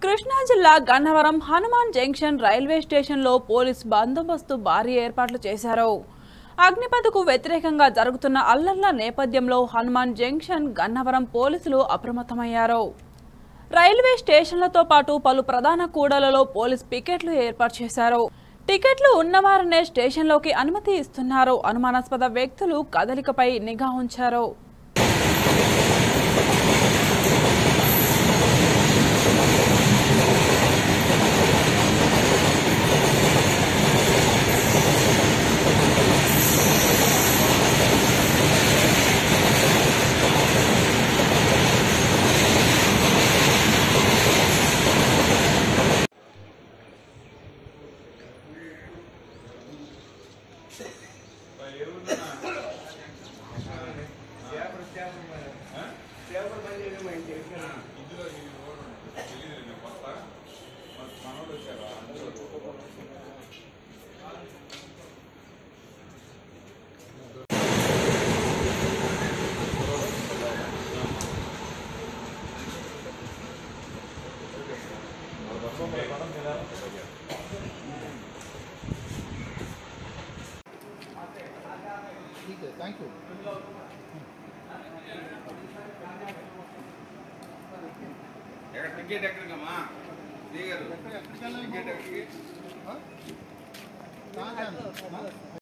కృష్ణా జిల్లా Gannavaram Hanuman junction railway స్టేషన్లో police బందోబస్తు భారీ ఏర్పాట్లు చేశారు అగ్నిపథకు వ్యతిరేకంగా జరుగుతున్న అల్లర్ల నేపథ్యంలో హనుమాన్ జంక్షన్ గన్నవరం పోలీసులు అప్రమత్తమయ్యారు రైల్వే స్టేషన్లతో పాటు పలు ప్రధాన కూడలలో పోలీస్ పికెట్లు ఏర్పాటు చేశారు టికెట్లు ఉన్నవారనే స్టేషన్లోకి అనుమతి ఇస్తున్నారు అనుమానాస్పద వ్యక్తులు కదలికపై నిఘా ఉంచారు ठीक है थैंक यू ఎక్కడ టికెట్ ఎక్కడికమ్మా దిగారు టికెట్ ఎక్కడికి कहाँ जाना